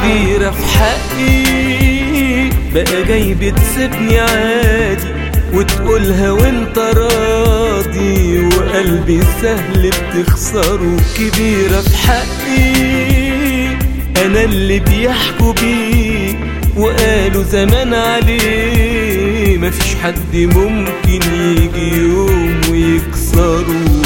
كبيرة في حقي بقى جاي بتسيبني عادي وتقولها وانت راضي وقلبي سهل بتخسره كبيرة في حقي انا اللي بيحكوا بيه وقالوا زمان عليه مفيش حد ممكن يجي يوم ويكسره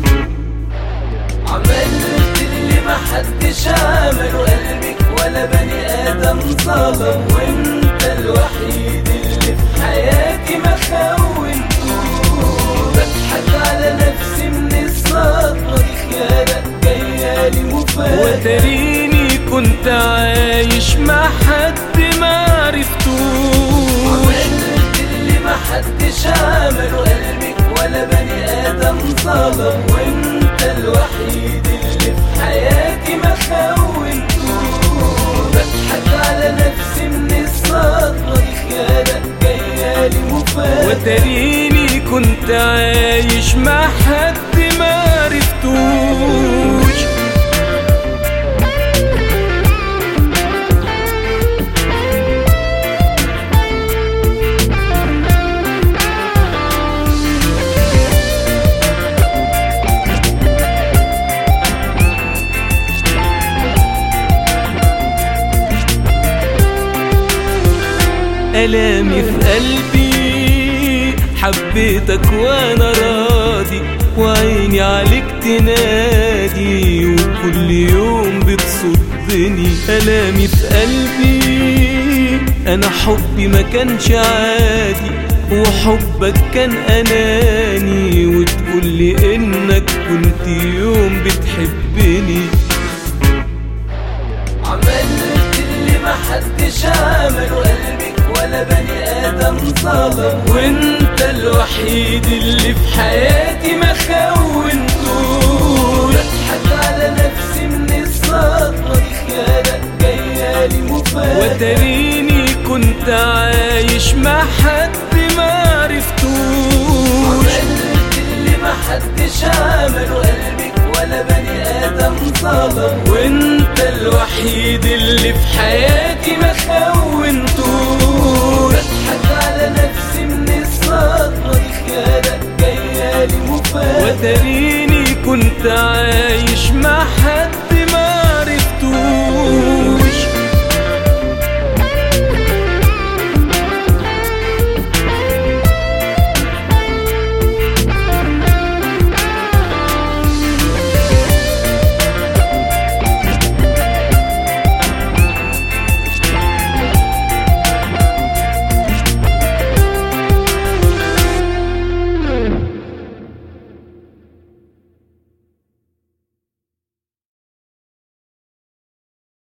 عملت اللي محدش عمله قلبك ولا بني ادم ظلم وانت الوحيد اللي في حياتي ما خونتوش بضحك على نفسي من الصدمة دي خيانة جايالي مفاجأة وتريني كنت عايش مع حد ما عرفتوش عملت اللي محدش عمله قلبك ولا بني ادم ظلم وانت الوحيد اللي في حياتي ما خونتوش بضحك على نفسي من الصدمة دي خيانة جايالي مفاجأة وتريني كنت عايش مع حد ما عرفتوش ألامي في قلبي حبيتك وأنا راضي وعيني عليك تنادي وكل يوم بتصدني ألامي في قلبي أنا حبي ما كانش عادي وحبك كان أناني وتقولي إنك كنت يوم بتحبني عملت اللي محدش عمله قلبك ولا بني ادم ظلم وانت الوحيد اللي في حياتي ما خونتوش بضحك على نفسي من الصدمة دي خيانة جايالي مفاجأة وتريني كنت عايش مع حد ما عرفتوش عملت اللي محدش عمله قلبك ولا بني ادم ظلم وانت الوحيد اللي في حياتي ما خونتوش بضحك على نفسي من الصدمة دي خيانة جايالي مفاجأة وتريني كنت عايش